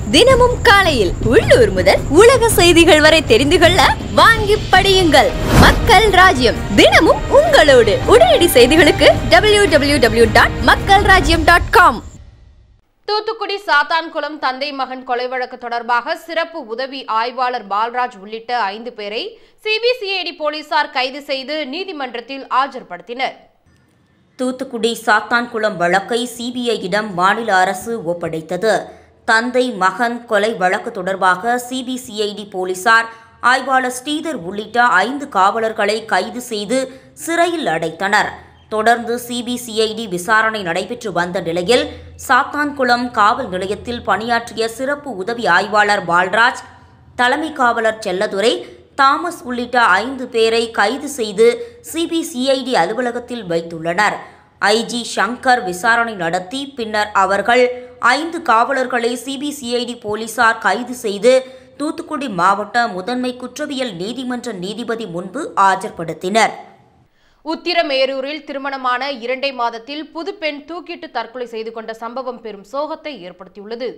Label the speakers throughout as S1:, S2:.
S1: தினமும் காலையில் உள்ளூர் முதல் உலக செய்திகள் வரை தெரிந்து கொள்ள வாங்கி படியுங்கள் மக்கள் ராஜ்யம் தினமும் உங்களோடு உடனடி செய்திகளுக்கு டபிள்யூ டபிள்யூ டபிள்யூ டாட் மக்கள் ராஜ்யம் டாட் காம்
S2: தூத்துக்குடி சாத்தான்குளம் தந்தை மகன் கொலை வழக்கு தொடர்பாக சிறப்பு உதவி ஆய்வாளர் பால்ராஜ் உள்ளிட்ட ஐந்து பேரை சிபிசிஐடி போலீசார் கைது செய்து நீதிமன்றத்தில் ஆஜர்படுத்தினர்
S3: தூத்துக்குடி சாத்தான்குளம் வழக்கை சிபிஐயிடம் மாநில அரசு ஒப்படைத்தது தந்தை மகன் கொலை வழக்கு தொடர்பாக சிபிசிஐடி போலீசார் ஆய்வாளர் ஸ்ரீதர் உள்ளிட்ட ஐந்து காவலர்களை கைது செய்து சிறையில் அடைத்தனர் தொடர்ந்து சிபிசிஐடி விசாரணை நடைபெற்று வந்த நிலையில் சாத்தான்குளம் காவல் நிலையத்தில் பணியாற்றிய சிறப்பு உதவி ஆய்வாளர் பால்ராஜ் தலைமை காவலர் செல்லதுரை தாமஸ் உள்ளிட்ட ஐந்து பேரை கைது செய்து சிபிசிஐடி அலுவலகத்தில் வைத்துள்ளனர் ஐஜி சங்கர் விசாரணை நடத்தி பின்னர் அவர்கள் ஐந்து காவலர்களை சிபிசிஐடி போலீசார் கைது செய்து தூத்துக்குடி மாவட்ட முதன்மை குற்றவியல் நீதிமன்ற நீதிபதி முன்பு ஆஜர்படுத்தினர்
S2: உத்திரமேரூரில் திருமணமான இரண்டை மாதத்தில் புது பெண் தூக்கிட்டு தற்கொலை செய்து கொண்ட சம்பவம் பெரும் சோகத்தை ஏற்படுத்தியுள்ளது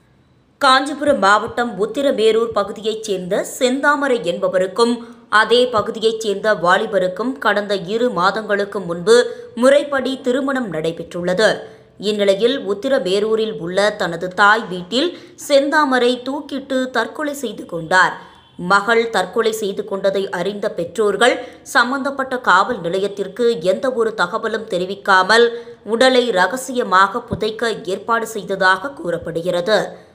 S3: காஞ்சிபுரம் மாவட்டம் உத்திரமேரூர் பகுதியைச் சேர்ந்த செந்தாமரை என்பவருக்கும் அதே பகுதியைச் சேர்ந்த வாலிபருக்கும் கடந்த இரு மாதங்களுக்கு முன்பு முறைப்படி திருமணம் நடைபெற்றுள்ளது இந்நிலையில் உத்திரமேரூரில் உள்ள தனது தாய் வீட்டில் செந்தாமரை தூக்கிட்டு தற்கொலை செய்து கொண்டார் மகள் தற்கொலை செய்து கொண்டதை அறிந்த பெற்றோர்கள் சம்பந்தப்பட்ட காவல் நிலையத்திற்கு எந்த ஒரு தகவலும் தெரிவிக்காமல் உடலை ரகசியமாக புதைக்க ஏற்பாடு செய்ததாக கூறப்படுகிறது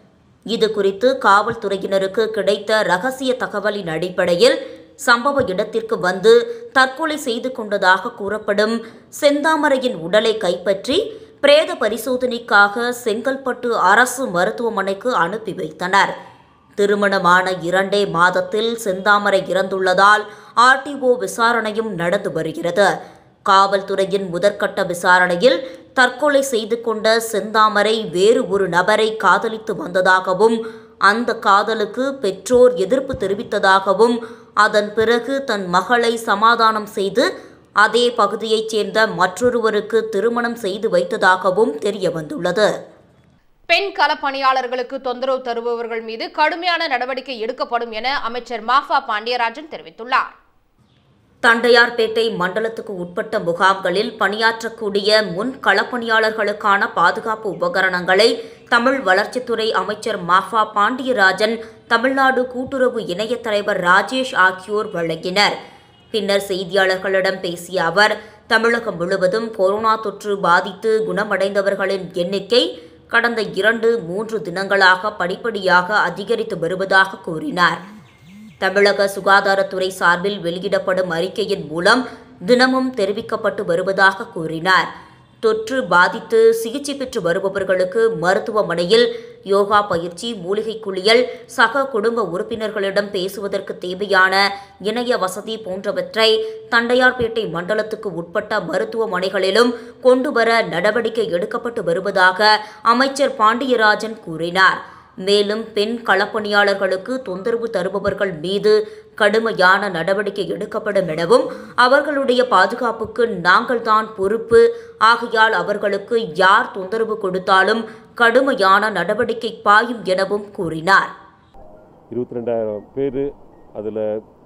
S3: இது குறித்து காவல்துறையினருக்கு கிடைத்த ரகசிய தகவலின் அடிப்படையில் சம்பவ இடத்திற்கு வந்து தற்கொலை செய்து கொண்டதாக கூறப்படும் செந்தாமரையின் உடலை கைப்பற்றி பிரேத பரிசோதனைக்காக செங்கல்பட்டு அரசு மருத்துவமனைக்கு அனுப்பி வைத்தனர் திருமணமான இரண்டே மாதத்தில் செந்தாமரை இறந்துள்ளதால் ஆர்டிஓ விசாரணையும் நடந்து வருகிறது காவல்துறையின் முதற்கட்ட விசாரணையில் தற்கொலை செய்து கொண்ட செந்தாமரை வேறு ஒரு நபரை காதலித்து வந்ததாகவும் அந்த காதலுக்கு பெற்றோர் எதிர்ப்பு தெரிவித்ததாகவும் அதன் பிறகு தன் மகளை சமாதானம் செய்து அதே பகுதியைச் சேர்ந்த மற்றொருவருக்கு திருமணம் செய்து வைத்ததாகவும் தெரியவந்துள்ளது
S2: பெண் களப்பணியாளர்களுக்கு தொந்தரவு தருபவர்கள் மீது கடுமையான நடவடிக்கை எடுக்கப்படும் என அமைச்சர் மாஃபா பாண்டியராஜன் தெரிவித்துள்ளார்
S3: தண்டையார்பேட்டை மண்டலத்துக்கு உட்பட்ட முகாம்களில் பணியாற்றக்கூடிய முன் களப்பணியாளர்களுக்கான பாதுகாப்பு உபகரணங்களை தமிழ் வளர்ச்சித்துறை அமைச்சர் மாஃபா பாண்டியராஜன் தமிழ்நாடு கூட்டுறவு இணையத் தலைவர் ராஜேஷ் ஆகியோர் வழங்கினர் பின்னர் செய்தியாளர்களிடம் பேசிய அவர் தமிழகம் முழுவதும் கொரோனா தொற்று பாதித்து குணமடைந்தவர்களின் எண்ணிக்கை கடந்த இரண்டு மூன்று தினங்களாக படிப்படியாக அதிகரித்து வருவதாக கூறினார் தமிழக சுகாதாரத்துறை சார்பில் வெளியிடப்படும் அறிக்கையின் மூலம் தினமும் தெரிவிக்கப்பட்டு வருவதாக கூறினார் தொற்று பாதித்து சிகிச்சை பெற்று வருபவர்களுக்கு மருத்துவமனையில் யோகா பயிற்சி மூலிகை குளியல் சக குடும்ப உறுப்பினர்களிடம் பேசுவதற்கு தேவையான இணைய வசதி போன்றவற்றை தண்டையார்பேட்டை மண்டலத்துக்கு உட்பட்ட மருத்துவமனைகளிலும் கொண்டுவர நடவடிக்கை எடுக்கப்பட்டு வருவதாக அமைச்சர் பாண்டியராஜன் கூறினார் மேலும் பெண் களப்பணியாளர்களுக்கு தொந்தரவு தருபவர்கள் மீது கடுமையான நடவடிக்கை எடுக்கப்படும் எனவும் அவர்களுடைய பாதுகாப்புக்கு நாங்கள்தான் பொறுப்பு ஆகையால் அவர்களுக்கு யார் தொந்தரவு கொடுத்தாலும் கடுமையான நடவடிக்கை பாயும் எனவும் கூறினார்
S4: இருபத்தி ரெண்டாயிரம் பேர் அதில்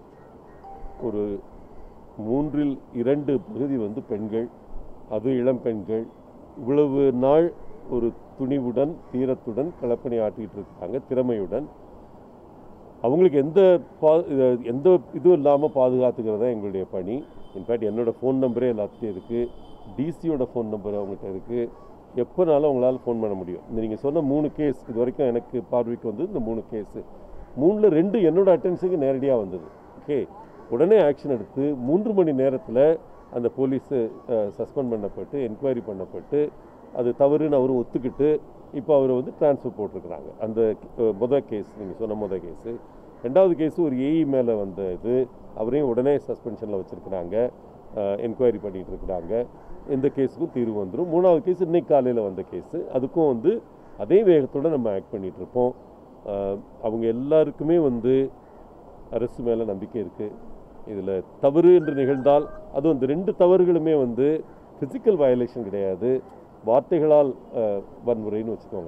S4: ஒரு மூன்றில் இரண்டு பகுதி வந்து பெண்கள் அது இளம் பெண்கள் இவ்வளவு நாள் ஒரு துணிவுடன் தீரத்துடன் களப்பணி ஆற்றிட்டு இருக்காங்க திறமையுடன் அவங்களுக்கு எந்த பா இது- எந்த இதுவும் இல்லாமல் பாதுகாத்துக்கிறது தான் எங்களுடைய பணி இன்ஃபேக்ட் என்னோடய ஃபோன் நம்பரே எல்லாத்துட்டையும் இருக்குது டிசியோட ஃபோன் நம்பர் அவங்ககிட்ட இருக்குது எப்போனாலும் அவங்களால ஃபோன் பண்ண முடியும் இந்த நீங்கள் சொன்ன மூணு கேஸ் இது வரைக்கும் எனக்கு பார்வைக்கு வந்தது இந்த மூணு கேஸு மூணில் ரெண்டு என்னோட அட்டென்ஷனுக்கு நேரடியாக வந்தது ஓகே உடனே ஆக்ஷன் எடுத்து மூன்று மணி நேரத்தில் அந்த போலீஸு சஸ்பெண்ட் பண்ணப்பட்டு என்கொயரி பண்ணப்பட்டு அது தவறுன்னு அவரும் ஒத்துக்கிட்டு இப்போ அவர் வந்து ட்ரான்ஸ்ஃபர் போட்டிருக்கிறாங்க அந்த அஹ், முத கேஸ் நீங்கள் சொன்ன முத கேஸு ரெண்டாவது கேஸு ஒரு ஏஇ மேலே வந்த இது அவரையும் உடனே சஸ்பென்ஷனில் வச்சுருக்கிறாங்க என்கொயரி பண்ணிகிட்டு இருக்கிறாங்க இந்த கேஸுக்கும் தீர்வு வந்துடும் மூணாவது கேஸ் இன்னைக்கு காலையில் வந்த கேஸு அதுக்கும் வந்து அதே வேகத்தோடு நம்ம ஆக்ட் பண்ணிகிட்டு இருப்போம் அஹ், அவங்க எல்லாருக்குமே வந்து அரசு மேலே நம்பிக்கை இருக்குது இதில் தவறு என்று நிகழ்ந்தால் அதுவும் இந்த ரெண்டு தவறுகளுமே வந்து ஃபிசிக்கல் வயலேஷன் கிடையாது வார்த்தைகளால் அஹ், வன்முறைன்னு வச்சுக்கோங்களேன்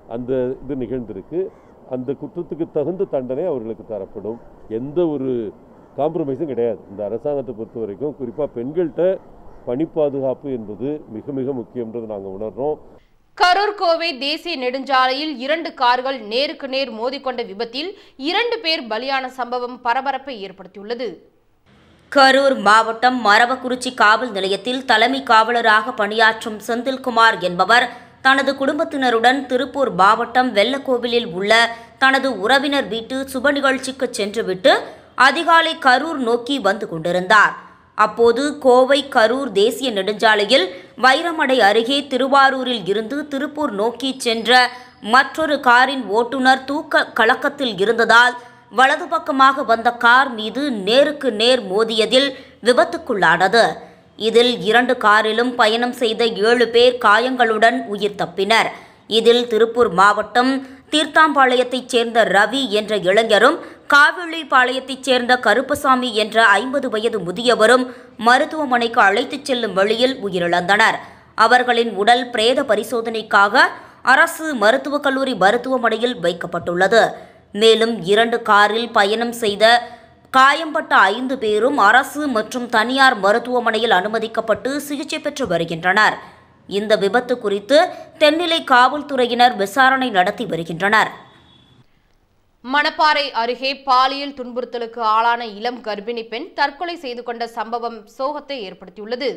S4: அந்த இது நிகழ்ந்திருக்கு அந்த குற்றத்துக்கு தகுந்த தண்டனை அவர்களுக்கு தரப்படும் எந்த ஒரு காம்ப்ரமைஸும் கிடையாது இந்த அரசாங்கத்தை பொறுத்த வரைக்கும் குறிப்பாக பெண்கள்கிட்ட பணி பாதுகாப்பு என்பது மிக மிக முக்கியன்றது நாங்கள் உணர்றோம்
S2: கரூர் கோவை தேசிய நெடுஞ்சாலையில் இரண்டு கார்கள் நேருக்கு நேர் மோதிக்கொண்ட விபத்தில் இரண்டு பேர் பலியான சம்பவம் பரபரப்பை ஏற்படுத்தியுள்ளது
S3: கரூர் மாவட்டம் மரவக்குறிச்சி காவல் நிலையத்தில் தலைமை காவலராக பணியாற்றும் செந்தில்குமார் என்பவர் தனது குடும்பத்தினருடன் திருப்பூர் மாவட்டம் வெள்ளக்கோவிலில் உள்ள தனது உறவினர் வீட்டு சுப நிகழ்ச்சிக்கு சென்றுவிட்டு அதிகாலை கரூர் நோக்கி வந்து கொண்டிருந்தார் அப்போது கோவை கரூர் தேசிய நெடுஞ்சாலையில் வைரமடை அருகே திருவாரூரில் இருந்து திருப்பூர் நோக்கி சென்ற மற்றொரு காரின் ஓட்டுநர் தூக்க கலக்கத்தில் இருந்ததால் வலது பக்கமாக வந்த கார் மீது நேருக்கு நேர் மோதியதில் விபத்துக்குள்ளானது இதில் இரண்டு காரிலும் பயணம் செய்த ஏழு பேர் காயங்களுடன் உயிர் தப்பினர் இதில் திருப்பூர் மாவட்டம் தீர்த்தாம்பாளையத்தைச் சேர்ந்த ரவி என்ற இளைஞரும் காவிளிப்பாளையத்தைச் சேர்ந்த கருப்பசாமி என்ற ஐம்பது வயது முதியவரும் மருத்துவமனைக்கு அழைத்துச் செல்லும் வழியில் உயிரிழந்தனர் அவர்களின் உடல் பிரேத பரிசோதனைக்காக அரசு மருத்துவக் கல்லூரி மருத்துவமனையில் வைக்கப்பட்டுள்ளது மேலும் இரண்டு காரில் பயணம் செய்த காயம்பட்ட ஐந்து பேரும் அரசு மற்றும் தனியார் மருத்துவமனையில் அனுமதிக்கப்பட்டு சிகிச்சை பெற்று வருகின்றனர் இந்த விபத்து குறித்து தென்னிலை காவல்துறையினர் விசாரணை நடத்தி வருகின்றனர்
S2: மணப்பாறை அருகே பாலியல் துன்புறுத்தலுக்கு ஆளான இளம் கர்ப்பிணி பெண் தற்கொலை செய்து கொண்ட சம்பவம் சோகத்தை ஏற்படுத்தியுள்ளது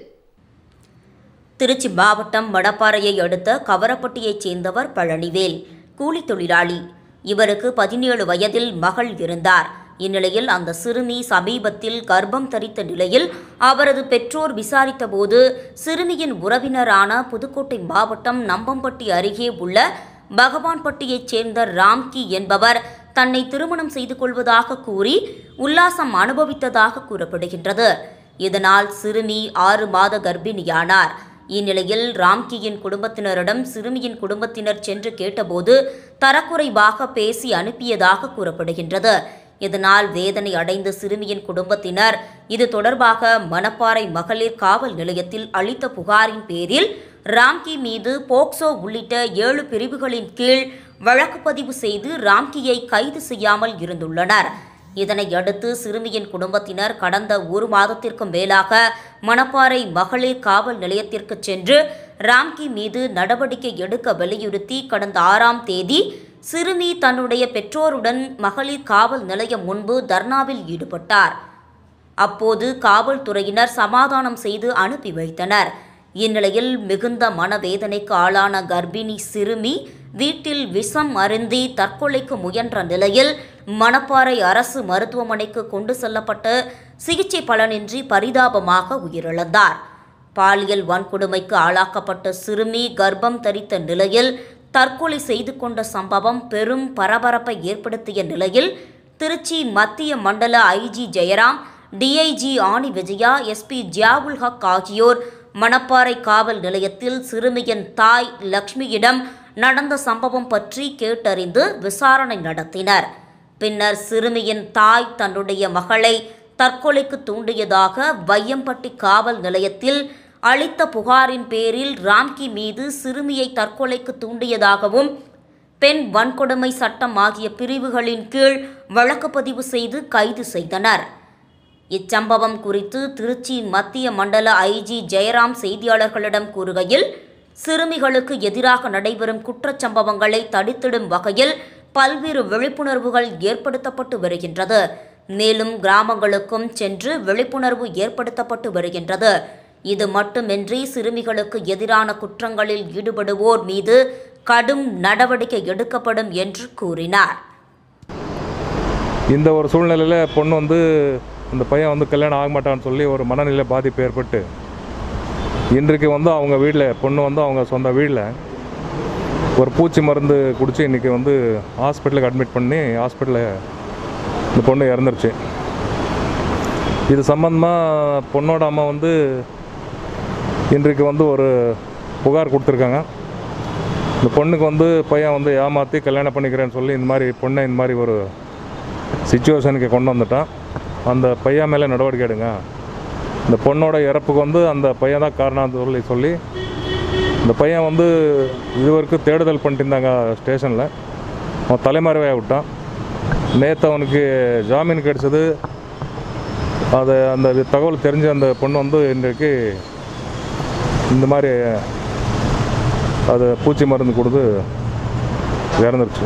S3: திருச்சி மாவட்டம் மணப்பாறையை அடுத்த கவரப்பட்டியைச் சேர்ந்தவர் பழனிவேல் கூலி தொழிலாளி இவருக்கு பதினேழு வயதில் மகள் இருந்தார் இந்நிலையில் அந்த சிறுமி சமீபத்தில் கர்ப்பம் தரித்த நிலையில் அவரது பெற்றோர் விசாரித்தபோது சிறுமியின் உறவினரான புதுக்கோட்டை மாவட்டம் நம்பம்பட்டி அருகே உள்ள பகவான்பட்டியைச் சேர்ந்த ராம்கி என்பவர் தன்னை திருமணம் செய்து கொள்வதாக கூறி உல்லாசம் அனுபவித்ததாக கூறப்படுகின்றது இதனால் சிறுமி ஆறு மாத கர்ப்பிணியானார் இந்நிலையில் ராம்கியின் குடும்பத்தினரிடம் சிறுமியின் குடும்பத்தினர் சென்று கேட்டபோது தரக்குறைவாக பேசி அனுப்பியதாக கூறப்படுகின்றது இதனால் வேதனை அடைந்த சிறுமியின் குடும்பத்தினர் இது தொடர்பாக மணப்பாறை மகளிர் காவல் நிலையத்தில் அளித்த புகாரின் பேரில் ராம்கி மீது போக்சோ உள்ளிட்ட ஏழு பிரிவுகளின் கீழ் வழக்கு பதிவு செய்து ராம்கியை கைது செய்யாமல் இருந்துள்ளனர் இதனை அடுத்து சிறுமியின் குடும்பத்தினர் கடந்த ஒரு மாதத்திற்கும் மேலாக மணப்பாறை மகளிர் காவல் நிலையத்திற்கு சென்று ராம்கி மீது நடவடிக்கை எடுக்க வலியுறுத்தி கடந்த ஆறாம் தேதி சிறுமி தன்னுடைய பெற்றோருடன் மகளிர் காவல் நிலையம் முன்பு தர்ணாவில் ஈடுபட்டார் அப்போது காவல்துறையினர் சமாதானம் செய்து அனுப்பி வைத்தனர் இந்நிலையில் மிகுந்த மனவேதனைக்கு ஆளான கர்ப்பிணி சிறுமி வீட்டில் விஷம் அருந்தி தற்கொலைக்கு முயன்ற நிலையில் மணப்பாறை அரசு மருத்துவமனைக்கு கொண்டு செல்லப்பட்டு சிகிச்சை பலனின்றி பரிதாபமாக உயிரிழந்தார் பாலியல் வன்கொடுமைக்கு ஆளாக்கப்பட்ட சிறுமி கர்ப்பம் தரித்த நிலையில் தற்கொலை செய்து கொண்ட சம்பவம் பெரும் பரபரப்பை ஏற்படுத்திய நிலையில் திருச்சி மத்திய மண்டல IG Jayaram DIG Annie Vijaya SP Ziaul Haq ஆகியோர் மணப்பாறை காவல் நிலையத்தில் சிறுமியின் தாய் லக்ஷ்மியிடம் நடந்த சம்பவம் பற்றி கேட்டறிந்து விசாரணை நடத்தினர் பின்னர் சிறுமியின் தாய் தன்னுடைய மகளை தற்கொலைக்கு தூண்டியதாக வையம்பட்டி காவல் நிலையத்தில் அளித்த புகாரின் பேரில் ராம்கி மீது சிறுமியை தற்கொலைக்கு தூண்டியதாகவும் பெண் வன்கொடுமை சட்டம் ஆகிய பிரிவுகளின் கீழ் வழக்கு பதிவு செய்து கைது செய்தனர் இச்சம்பவம் குறித்து திருச்சி மத்திய மண்டல ஐஜி ஜெயராம் செய்தியாளர்களிடம் கூறுகையில் சிறுமிகளுக்கு எதிராக நடைபெறும் குற்றச்சம்பவங்களை தடுத்திடும் வகையில் பல்வேறு விழிப்புணர்வுகள் ஏற்படுத்தப்பட்டு வருகின்றது மேலும் கிராமங்களுக்கும் சென்று விழிப்புணர்வு ஏற்படுத்தப்பட்டு வருகின்றது இது மட்டுமின்றி சிறுமிகளுக்கு எதிரான குற்றங்களில் ஈடுபடுவோர் மீது கடும் நடவடிக்கை எடுக்கப்படும் என்று கூறினார்
S5: இந்த ஒரு சூழ்நிலையில் பொண்ணு வந்து இந்த பையன் வந்து கல்யாணம் ஆக மாட்டான்னு சொல்லி ஒரு மனநிலை பாதிப்பு ஏற்பட்டு இன்றைக்கு வந்து அவங்க வீட்டில் பொண்ணு வந்து அவங்க சொந்த வீட்டில் ஒரு பூச்சி மருந்து குடித்து இன்றைக்கி வந்து ஹாஸ்பிட்டலுக்கு அட்மிட் பண்ணி ஹாஸ்பிட்டலில் இந்த பொண்ணு இறந்துருச்சு இது சம்மந்தமாக பொண்ணோட அம்மா வந்து இன்றைக்கு வந்து ஒரு புகார் கொடுத்துருக்காங்க இந்த பொண்ணுக்கு வந்து பையன் வந்து ஏமாற்றி கல்யாணம் பண்ணிக்கிறேன்னு சொல்லி இந்த மாதிரி பொண்ணை இந்த மாதிரி ஒரு சுச்சுவேஷனுக்கு கொண்டு வந்துட்டான் அந்த பையன் மேலே நடவடிக்கை எடுங்க இந்த பொண்ணோட இறப்புக்கு வந்து அந்த பையன் தான் காரணம் சொல்லி சொல்லி இந்த பையன் வந்து இதுவரைக்கும் தேடுதல் பண்ணிட்டு இருந்தாங்க ஸ்டேஷனில் அவன் தலைமறைவாக விட்டான் நேற்று அவனுக்கு ஜாமீன் கிடைச்சது அது அந்த தகவல் தெரிஞ்ச அந்த பொண்ணு வந்து இன்றைக்கு இந்த மாதிரி அது பூச்சி மருந்து கொடுத்து இறந்துருச்சு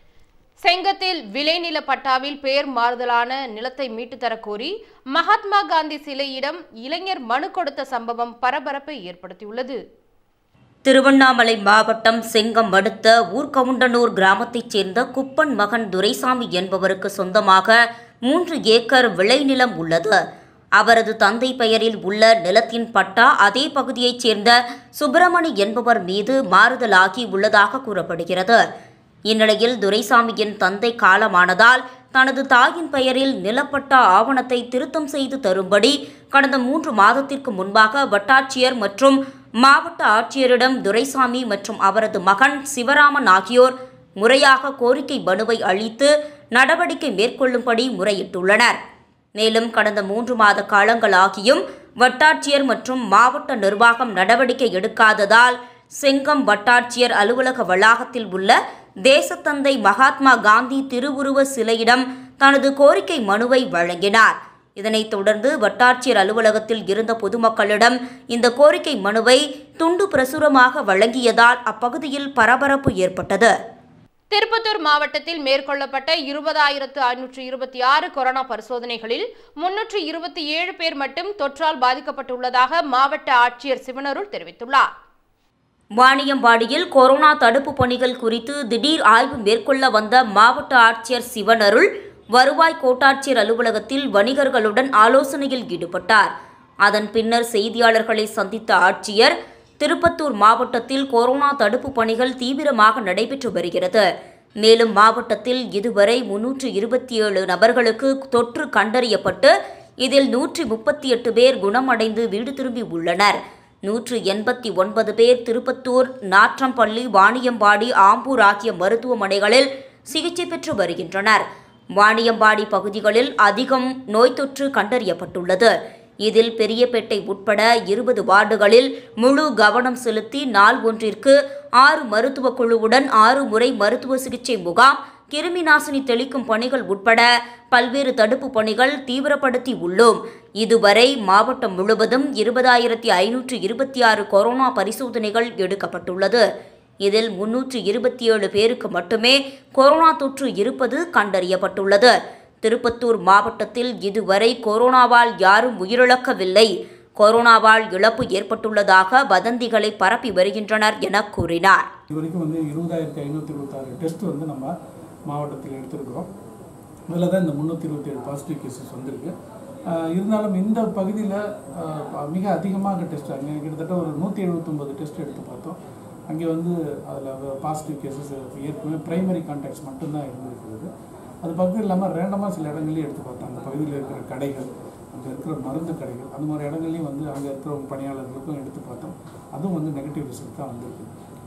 S2: செங்கத்தில் விளைநில பட்டாவில் பெயர் மாறுதலான நிலத்தை மீட்டுத் தரக் கோரி மகாத்மா காந்தி சிலையிடம் இளைஞர் மனு கொடுத்த சம்பவம் பரபரப்பை ஏற்படுத்தியுள்ளது
S3: திருவண்ணாமலை மாவட்டம் செங்கம் அடுத்த ஊர்கவுண்டனூர் கிராமத்தைச் சேர்ந்த குப்பன் மகன் துரைசாமி என்பவருக்கு சொந்தமாக மூன்று ஏக்கர் விளைநிலம் உள்ளது அவரது தந்தை பெயரில் உள்ள நிலத்தின் பட்டா அதே பகுதியைச் சேர்ந்த சுப்பிரமணி என்பவர் மீது மாறுதலாகி உள்ளதாக கூறப்படுகிறது இந்நிலையில் துரைசாமியின் தந்தை காலமானதால் தனது தாயின் பெயரில் நிலப்பட்டா ஆவணத்தை திருத்தம் செய்து தரும்படி கடந்த மூன்று மாதத்திற்கு முன்பாக வட்டாட்சியர் மற்றும் மாவட்ட ஆட்சியரிடம் துரைசாமி மற்றும் அவரது மகன் சிவராமன் ஆகியோர் முறையாக கோரிக்கை மனுவை அளித்து நடவடிக்கை மேற்கொள்ளும்படி முறையிட்டுள்ளனர் மேலும் கடந்த மூன்று மாத காலங்களாகியும் வட்டாட்சியர் மற்றும் மாவட்ட நிர்வாகம் நடவடிக்கை எடுக்காததால் செங்கம் வட்டாட்சியர் அலுவலக வளாகத்தில் உள்ள தேசத்தந்தை மகாத்மா காந்தி திருவுருவ சிலையிடம் தனது கோரிக்கை மனுவை வழங்கினார் இதனைத் தொடர்ந்து வட்டாட்சியர் அலுவலகத்தில் இருந்த பொதுமக்களிடம் இந்த கோரிக்கை மனுவை துண்டு பிரசுரமாக வழங்கியதால் அப்பகுதியில் பரபரப்பு ஏற்பட்டது
S2: திருப்பத்தூர் மாவட்டத்தில் மேற்கொள்ளப்பட்ட இருபதாயிரத்து ஐநூற்று இருபத்தி ஆறு கொரோனா பரிசோதனைகளில் முன்னூற்று இருபத்தி ஏழு பேர் மட்டும் தொற்றால் பாதிக்கப்பட்டுள்ளதாக மாவட்ட ஆட்சியர் சிவனருள் தெரிவித்துள்ளார்
S3: வாணியம்பாடியில் கொரோனா தடுப்பு பணிகள் குறித்து திடீர் ஆய்வு மேற்கொள்ள வந்த மாவட்ட ஆட்சியர் சிவனருள் வருவாய் கோட்டாட்சியர் அலுவலகத்தில் வணிகர்களுடன் ஆலோசனையில் ஈடுபட்டார் அதன் பின்னர் செய்தியாளர்களை சந்தித்த ஆட்சியர் திருப்பத்தூர் மாவட்டத்தில் கொரோனா தடுப்பு பணிகள் தீவிரமாக நடைபெற்று வருகிறது மேலும் மாவட்டத்தில் இதுவரை முன்னூற்று இருபத்தி ஏழு நபர்களுக்கு தொற்று கண்டறியப்பட்டு இதில் நூற்றி முப்பத்தி எட்டு பேர் குணமடைந்து வீடு திரும்பி உள்ளனர் நூற்று எண்பத்தி ஒன்பது பேர் திருப்பத்தூர் நாற்றம்பள்ளி வாணியம்பாடி ஆம்பூர் ஆகிய மருத்துவமனைகளில் சிகிச்சை பெற்று வருகின்றனர் வாணியம்பாடி பகுதிகளில் அதிகம் நோய் தொற்று கண்டறியப்பட்டுள்ளது இதில் பெரியபேட்டை உட்பட இருபது வார்டுகளில் முழு கவனம் செலுத்தி நாள் ஒன்றிற்கு ஆறு மருத்துவ குழுவுடன் ஆறு முறை மருத்துவ சிகிச்சை முகாம் கிருமி நாசினி தெளிக்கும் பணிகள் உட்பட பல்வேறு தடுப்பு பணிகள் தீவிரப்படுத்தி உள்ளோம் இதுவரை மாவட்டம் முழுவதும் இருபதாயிரத்தி ஐநூற்று இருபத்தி ஆறு கொரோனா பரிசோதனைகள் எடுக்கப்பட்டுள்ளது இதில் முன்னூற்று இருபத்தி ஏழு பேருக்கு மட்டுமே கொரோனா தொற்று இருப்பது கண்டறியப்பட்டுள்ளது திருப்பத்தூர் மாவட்டத்தில் இதுவரை கொரோனாவால் யாரும் உயிரிழக்கவில்லை கொரோனாவால் இழப்பு ஏற்பட்டுள்ளதாக வதந்திகளை பரப்பி வருகின்றனர் என கூறினார்
S6: இது வரைக்கும் வந்து இருபதாயிரத்தி ஐநூற்றி இருபத்தாறு டெஸ்ட் வந்து நம்ம மாவட்டத்தில் எடுத்திருக்கிறோம் அதில் தான் இந்த முந்நூற்றி இருபத்தேழு பாசிட்டிவ் கேசஸ் வந்திருக்கு ஆஹ் இருந்தாலும் இந்த பகுதியில் மிக அதிகமாக டெஸ்ட் அங்கே கிட்டத்தட்ட ஒரு நூற்றி எழுபத்தொம்பது டெஸ்ட் எடுத்து பார்த்தோம் அங்கே வந்து அதில் பாசிட்டிவ் கேசஸ் ஏற்கனவே பிரைமரி கான்டாக்ட்ஸ் மட்டும்தான் இருந்திருக்கிறது அது பக்கம் இல்லாமல் ரேண்டமாக சில இடங்கள்லையும் எடுத்து பார்த்தோம் அந்த பகுதியில் இருக்கிற கடைகள் அங்கே இருக்கிற மருந்து கடைகள் அந்த மாதிரி இடங்கள்லையும் வந்து அங்கே இருக்கிற பணியாளர்களுக்கும் எடுத்து பார்த்தோம் அதுவும் வந்து நெகட்டிவ் ரிசல்ட் தான் வந்திருக்கு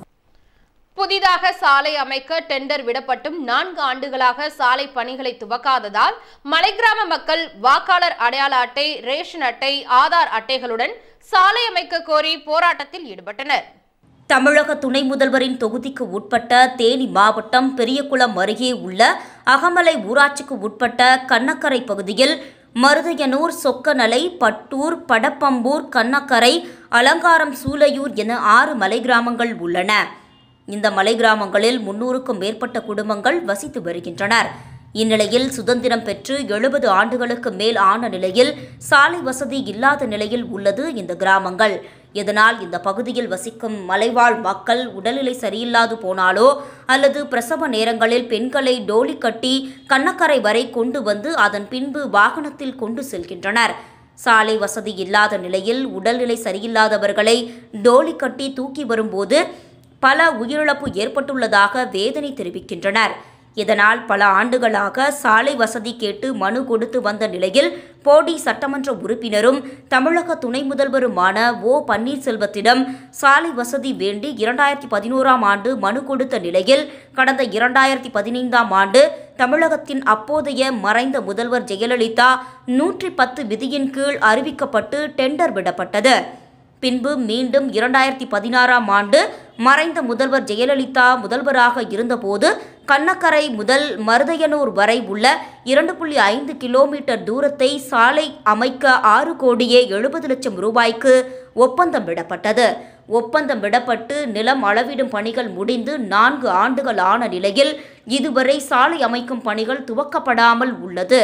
S2: புதிதாக சாலை அமைக்க டெண்டர் விடப்பட்டும் நான்கு ஆண்டுகளாக சாலை பணிகளை துவக்காததால் மலைக்கிராம மக்கள் வாக்காளர் அடையாள அட்டை ரேஷன் அட்டை ஆதார் அட்டைகளுடன் சாலை அமைக்க கோரி போராட்டத்தில் ஈடுபட்டனர்
S3: தமிழக துணை முதல்வரின் தொகுதிக்கு உட்பட்ட தேனி மாவட்டம் பெரியகுளம் அருகே உள்ள அகமலை ஊராட்சிக்கு உட்பட்ட கண்ணக்கரை பகுதியில் மருதையனூர் சொக்கநலை பட்டூர் படப்பம்பூர் கண்ணக்கரை அலங்காரம் சூலையூர் என ஆறு மலை கிராமங்கள் உள்ளன இந்த மலை கிராமங்களில் முன்னூறுக்கும் மேற்பட்ட குடும்பங்கள் வசித்து வருகின்றனர் இந்நிலையில் சுதந்திரம் பெற்று எழுபது ஆண்டுகளுக்கு மேல் ஆன நிலையில் சாலை வசதி இல்லாத நிலையில் உள்ளது இந்த கிராமங்கள் இதனால் இந்த பகுதியில் வசிக்கும் மலைவாழ் மக்கள் உடல்நிலை சரியில்லாது போனாலோ அல்லது பிரசவ நேரங்களில் பெண்களை டோலி கட்டி கண்ணக்கரை வரை கொண்டு வந்து அதன் பின்பு வாகனத்தில் கொண்டு செல்கின்றனர் சாலை வசதி இல்லாத நிலையில் உடல்நிலை சரியில்லாதவர்களை டோலி கட்டி தூக்கி வரும்போது பல உயிரிழப்பு ஏற்பட்டுள்ளதாக வேதனை தெரிவிக்கின்றனர் இதனால் பல ஆண்டுகளாக சாலை வசதி கேட்டு மனு கொடுத்து வந்த நிலையில் போடி சட்டமன்ற உறுப்பினரும் தமிழக துணை முதல்வருமான ஓ பன்னீர்செல்வத்திடம் சாலை வசதி வேண்டி இரண்டாயிரத்தி பதினோராம் ஆண்டு மனு கொடுத்த நிலையில் கடந்த இரண்டாயிரத்தி பதினைந்தாம் ஆண்டு தமிழகத்தின் அப்போதைய மறைந்த முதல்வர் ஜெயலலிதா நூற்றி பத்து விதியின் கீழ் அறிவிக்கப்பட்டு டெண்டர் விடப்பட்டது பின்பு மீண்டும் இரண்டாயிரத்தி பதினாறாம் ஆண்டு மறைந்த முதல்வர் ஜெயலலிதா முதல்வராக இருந்தபோது கண்ணக்கரை முதல் மருதையனூர் வரை உள்ள இரண்டு புள்ளி ஐந்து கிலோமீட்டர் தூரத்தை சாலை அமைக்க ஆறு கோடியே எழுபது லட்சம் ரூபாய்க்கு ஒப்பந்தம் விடப்பட்டது ஒப்பந்தம் விடப்பட்டு நிலம் அளவிடும் பணிகள் முடிந்து நான்கு ஆண்டுகள் ஆன நிலையில் இதுவரை சாலை அமைக்கும் பணிகள் துவக்கப்படாமல் உள்ளது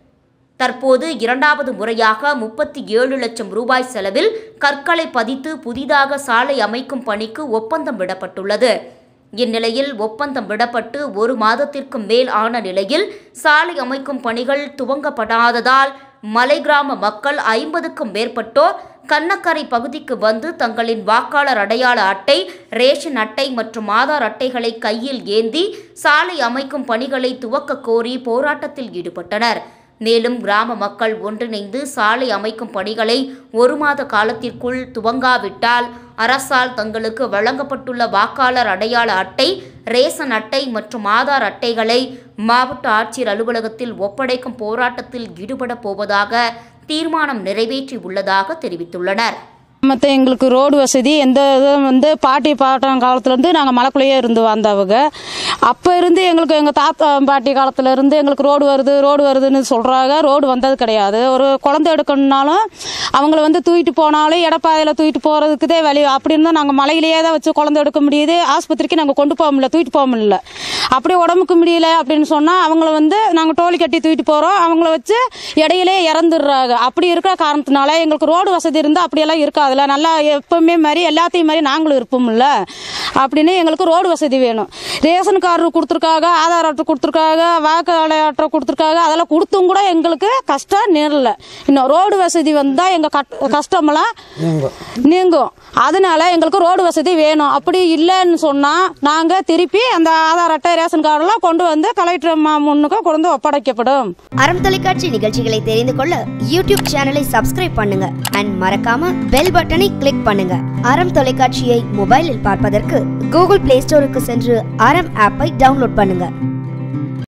S3: தற்போது இரண்டாவது முறையாக முப்பத்தி ஏழு லட்சம் ரூபாய் செலவில் கற்களை பதித்து புதிதாக சாலை அமைக்கும் பணிக்கு ஒப்பந்தம் விடப்பட்டுள்ளது இந்நிலையில் ஒப்பந்தம் விடப்பட்டு ஒரு மாதத்திற்கு மேல் ஆன நிலையில் சாலை அமைக்கும் பணிகள் துவங்கப்படாததால் மலை கிராம மக்கள் ஐம்பதுக்கும் மேற்பட்டோர் கண்ணக்கரை பகுதிக்கு வந்து தங்களின் வாக்காளர் அடையாள அட்டை ரேஷன் அட்டை மற்றும் ஆதார் அட்டைகளை கையில் ஏந்தி சாலை அமைக்கும் பணிகளை துவக்க கோரி போராட்டத்தில் ஈடுபட்டனர் மேலும் கிராம மக்கள் ஒன்றிணைந்து சாலை அமைக்கும் பணிகளை ஒரு மாத காலத்திற்குள் துவங்காவிட்டால் அரசால் தங்களுக்கு வழங்கப்பட்டுள்ள வாக்காளர் அடையாள அட்டை ரேசன் அட்டை மற்றும் ஆதார் அட்டைகளை மாவட்ட ஆட்சியர் அலுவலகத்தில் ஒப்படைக்கும் போராட்டத்தில் ஈடுபடப் போவதாக தீர்மானம் நிறைவேற்றி உள்ளதாக தெரிவித்துள்ளனர்
S7: மற்ற எங்களுக்கு ரோடு வசதி எந்த இதுவும் வந்து பாட்டி பாட்டம் காலத்துலேருந்து நாங்கள் மலைக்குள்ளேயே இருந்து வந்தவங்க அப்போ இருந்து எங்களுக்கு எங்கள் தாத்தா பாட்டி காலத்துல இருந்து எங்களுக்கு ரோடு வருது ரோடு வருதுன்னு சொல்கிறாங்க ரோடு வந்தது கிடையாது ஒரு குழந்தை எடுக்கணுன்னாலும் அவங்கள வந்து தூக்கிட்டு போனாலும் எடப்பாதையில் தூக்கிட்டு போகிறதுக்குதே வழி அப்படின்னு தான் நாங்கள் மலையிலேயே தான் வச்சு குழந்தை எடுக்க முடியுது ஆஸ்பத்திரிக்கு நாங்கள் கொண்டு போக முடியல தூக்கிட்டு போக முடியல அப்படியே உடம்புக்கு முடியல அப்படின்னு சொன்னால் அவங்கள வந்து நாங்கள் டோலி கட்டி தூக்கிட்டு போகிறோம் அவங்கள வச்சு இடையிலே இறந்துடுறாங்க அப்படி இருக்கிற காரணத்தினால எங்களுக்கு ரோடு வசதி இருந்தால் அப்படியெல்லாம் இருக்காதுல்ல நல்லா எப்பவுமே மாதிரி எல்லாத்தையும் மாதிரி நாங்களும் இருப்போம்ல அப்படின்னு எங்களுக்கு ரோடு வசதி வேணும் ரேஷன் கார்டு கொடுத்துருக்காங்க ஆதார் அட்டை கொடுத்துருக்காங்க வாக்காளர் அட்டை கொடுத்துருக்காங்க அதெல்லாம் கொடுத்தும் கூட எங்களுக்கு கஷ்டம் நேரல இன்னும் ரோடு வசதி வந்தால் எங்கள் கட் கஷ்டமெல்லாம் நீங்கும் அதனால எங்களுக்கு ரோடு வசதி வேணும் அப்படி இல்லைன்னு சொன்னால் நாங்கள் திருப்பி அந்த ஆதார் அட்டை ரேஷன் கார்டெல்லாம் கொண்டு வந்து கலெக்டர் மா முன்னுக்கு கொண்டு வந்து ஒப்படைக்கப்படும்
S8: அறம் தொலைக்காட்சி நிகழ்ச்சிகளை தெரிந்து கொள்ள யூடியூப் சேனலை சப்ஸ்கிரைப் பண்ணுங்க அண்ட் மறக்காம பெல் பட்டனை கிளிக் பண்ணுங்க அறம் தொலைக்காட்சியை மொபைலில் பார்ப்பதற்கு கூகுள் பிளே ஸ்டோருக்கு சென்று அறம் ஆப்பை டவுன்லோட் பண்ணுங்க